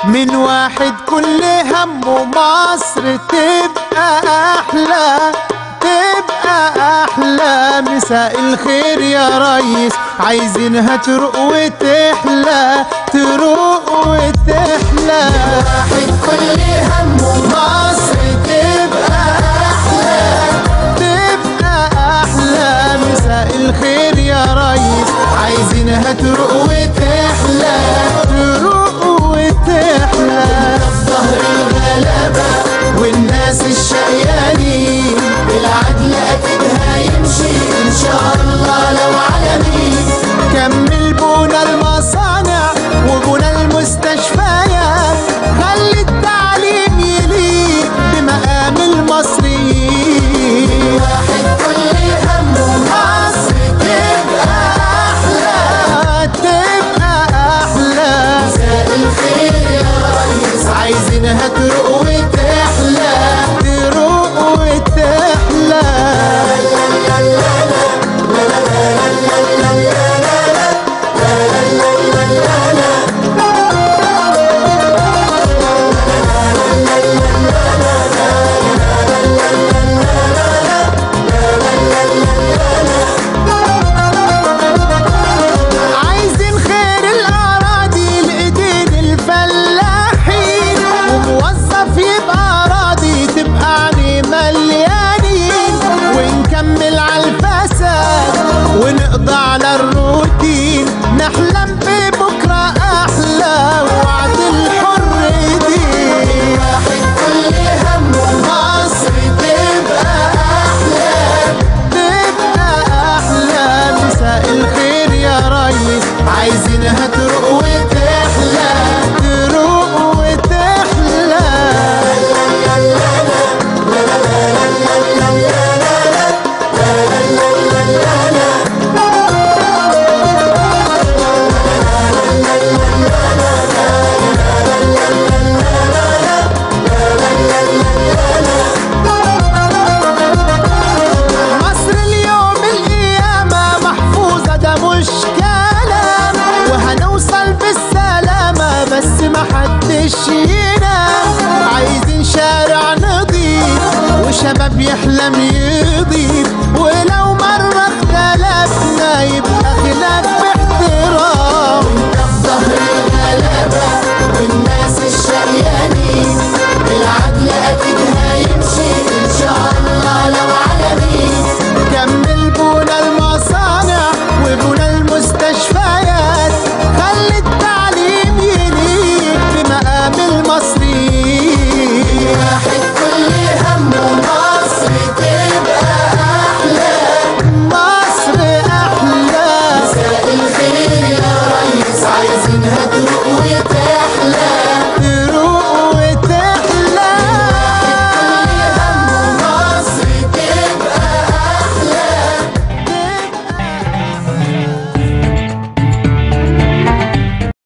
من واحد كل همه مصر تبقى احلى تبقى احلى مساء الخير يا ريس عايزينها تروق وتحلى تروق وتحلى واحد كل همه مصر تبقى احلى تبقى احلى مساء الخير يا ريس عايزينها تروق وتحلى تروق وتحلى ظهر الغلبة والناس الشقيانين بالعدل أكيد هيمشي إن شاء الله لو على مين كمل بونا المصانع وبونا المستشفيات خلي التعليم يليق بمقام المصريين واحد كل همه مصر تبقى أحلى تبقى أحلى مساء الخير يا ريس عايزينها تروق وتحلى تروق وتحلى عايزين خير الأراضي لإيدين الفلاحين وموظف يبقى راضي تبقى عيني مليانين ونكمل على الفساد ونقضى على الروتين نحلم ببكرة أحلى وعد الحر دين واحد كل همه مصر تبقى أحلى تبقى أحلى مساء الخير يا ريس عايزينها تروق وتحلى تروق وتحلى مصر اليوم القيامة محفوظة ده مش كلام وهنوصل بالسلامة بس محدش ينام عايزين شارع نضيف وشباب يحلم يضيف